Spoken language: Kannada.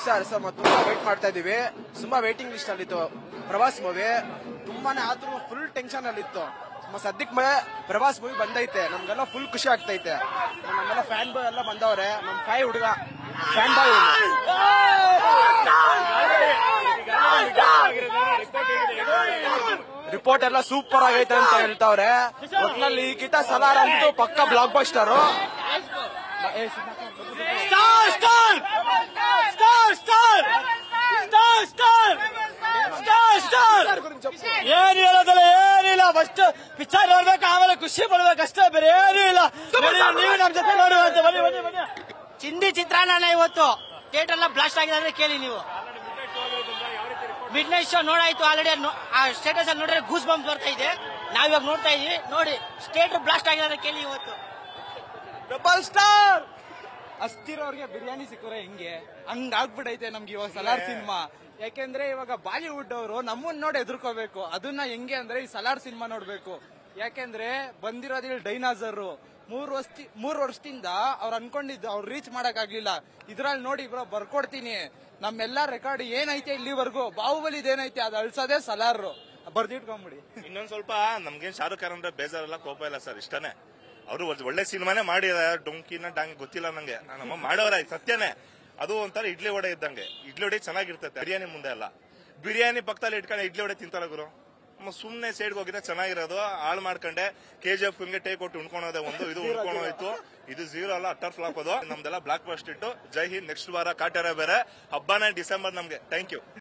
ಸರ್ ಸರ್ ತುಂಬಾ ವೇಟ್ ಮಾಡ್ತಾ ಇದೀವಿ ತುಂಬಾ ವೇಟಿಂಗ್ ಲಿಸ್ಟ್ ಅಲ್ಲಿತ್ತು ಪ್ರವಾಸ್ ಮೂವಿ ತುಂಬಾನೇ ಆದ್ರೂ ಫುಲ್ ಟೆನ್ಷನ್ ಅಲ್ಲಿತ್ತು ಮ- ಸದ್ಯಕ್ಕೆ ಮಳೆ ಪ್ರವಾಸ್ ಮೂವಿ ಬಂದೈತೆ ನಮ್ಗೆಲ್ಲ ಫುಲ್ ಖುಷಿ ಆಗ್ತೈತೆ ನಮ್ಮೆಲ್ಲ ಫ್ಯಾನ್ ಬಾಯ್ ಎಲ್ಲ ಬಂದವ್ರೆ ನಮ್ ಫೈ ಹುಡುಗ ಫ್ಯಾನ್ ಬಾಯ್ ರಿಪೋರ್ಟ್ ಎಲ್ಲ ಸೂಪರ್ ಆಗೈತೆ ಅಂತ ಹೇಳ್ತಾವ್ರೆ ಒಟ್ನಲ್ಲಿ ಈ ಕಿಟ ಸಲಾರ್ ಅಂತೂ ಪಕ್ಕ blockbuster star star star star star star star star ಏನ್ ಹೇಳೋದಿಲ್ಲ ಏನಿಲ್ಲ ಫಸ್ಟ್ ಪಿಕ್ಚರ್ ನೋಡ್ಬೇಕು ಆಮೇಲೆ ಖುಷಿ ಪಡ್ಬೇಕು ಅಷ್ಟೇ ಬೇರೆ ಏನೂ ಇಲ್ಲ ಬನ್ನಿ, ನೀವು ನಮ್ ಜೊತೆ ನೋಡುವಂತ ಬನ್ನಿ ಬನ್ನಿ ಬನ್ನಿ ಚಿಂದಿ ಚಿತ್ರಾನ್ನ ಇವತ್ತು ಥಿಯೇಟರ್ ಎಲ್ಲ ಬ್ಲಾಸ್ಟ್ ಆಗಿದೆ ಅಂದ್ರೆ ಕೇಳಿ ನೀವು ಮಿಡ್ ನೈಟ್ ಶೋ ನೋಡಾಯ್ತು ಆಲ್ರೆಡಿ ಆ ಸ್ಟೇಟಸ್ ಅಲ್ಲಿ ನೋಡಿದ್ರೆ ಗೂಸ್ ಬಂಪ್ ಬರ್ತಾ ಇದೆ ನಾವಿವಾಗ ನೋಡ್ತಾ ಇದೀವಿ ನೋಡಿ ಸ್ಟೇಟ್ ಬ್ಲಾಸ್ಟ್ ಆಗಿದೆ ಅಂದ್ರೆ ಕೇಳಿ ಇವತ್ತು ಡಬಲ್ ಸ್ಟಾರ್ ಅಷ್ಟಿರೋರ್ಗೆ ಬಿರಿಯಾನಿ ಸಿಕ್ಕರೆ ಹೆಂಗೆ ಹಂಗ್ ಆಗ್ಬಿಡೈತೆ ನಮ್ಗೆ ಇವಾಗ ಸಲಾರ್ ಸಿನಿಮಾ ಯಾಕೆಂದ್ರೆ ಇವಾಗ ಬಾಲಿವುಡ್ ಅವರು ನಮ್ಮನ್ನ ನೋಡಿ ಎದುರ್ಕೋಬೇಕು ಅದನ್ನ ಹೆಂಗೆ ಅಂದ್ರೆ ಈ ಸಲಾರ್ ಸಿನಿಮಾ ನೋಡ್ಬೇಕು ಯಾಕೆಂದ್ರೆ ಬಂದಿರೋದು ಇಲ್ಲಿ ಡೈನಾಸರ್ ಮೂರ್ ವರ್ಷ ಮೂರ್ ವರ್ಷದಿಂದ ಅವ್ರು ಅನ್ಕೊಂಡಿದ್ದು ಅವ್ರು ರೀಚ್ ಮಾಡಕ್ ಆಗ್ಲಿಲ್ಲ ಇದ್ರಲ್ಲಿ ನೋಡಿ ಬ್ರೋ ಬರ್ಕೊಡ್ತೀನಿ ನಮ್ಮೆಲ್ಲ ರೆಕಾರ್ಡ್ ಏನೈತೆ ಇಲ್ಲಿವರೆಗೂ ಬಾಹುಬಲಿದ್ ಏನೈತೆ ಅದು ಅಳ್ಸೋದೇ ಸಲಾರ್ ಬರ್ದಿಟ್ಕೊಂಬಿಡಿ ಇನ್ನೊಂದ್ ಸ್ವಲ್ಪ ನಮ್ಗೇನ್ ಶಾರುಖ್ ಖಾನ್ ಅಂದ್ರೆ ಬೇಜಾರಲ್ಲ ಕೋಪ ಇಲ್ಲ ಸರ್ ಇಷ್ಟನೇ ಅವರು ಒಳ್ಳೆ ಸಿನಿಮಾನೇ ಮಾಡಿದಾರೆ ಡೊಂಕಿನ ಡಾಂಗ್ ಗೊತ್ತಿಲ್ಲ ನಂಗೆ ನಮ್ಮ ಮಾಡೋರ ಸತ್ಯನೇ ಅದು ಒಂಥರ ಇಡ್ಲಿ ವಡೆ ಇದ್ದಂಗೆ ಇಡ್ಲಿ ವಡೆ ಚೆನ್ನಾಗಿರ್ತೈತೆ ಬಿರಿಯಾನಿ ಮುಂದೆ ಅಲ್ಲ ಬಿರಿಯಾನಿ ಪಕ್ಕದಲ್ಲಿ ಇಟ್ಕೊಂಡು ಇಡ್ಲಿ ವಡೆ ತಿಂತಾರ ಗುರು ಸುಮ್ನೆ ಸೈಡ್ಗೆ ಹೋಗಿದ್ರೆ ಚೆನ್ನಾಗಿರೋದು ಹಾಳು ಮಾಡ್ಕೊಂಡೆ ಕೆ ಜಿ ಎಫ್ ಟೇ ಕೊಟ್ಟು ಉಣ್ಕೊಳೋದೆ ಒಂದು ಇದು ಉಣ್ಕೊಳೋಯ್ತು ಇದು ಝೀರೋ ಅಲ್ಲ ಅಟ್ಟರ್ ಫ್ಲಾಪ್ ಅದು ನಮ್ದೆಲ್ಲ ಬ್ಲಾಕ್ ಬಸ್ಟ್ ಇಟ್ಟು ಜೈ ಹಿಂದ್ ನೆಕ್ಸ್ಟ್ ವಾರ ಕಾಟೇರ ಬೇರೆ ಹಬ್ಬನೇ ಡಿಸೆಂಬರ್ ನಮ್ಗೆ ಥ್ಯಾಂಕ್ ಯು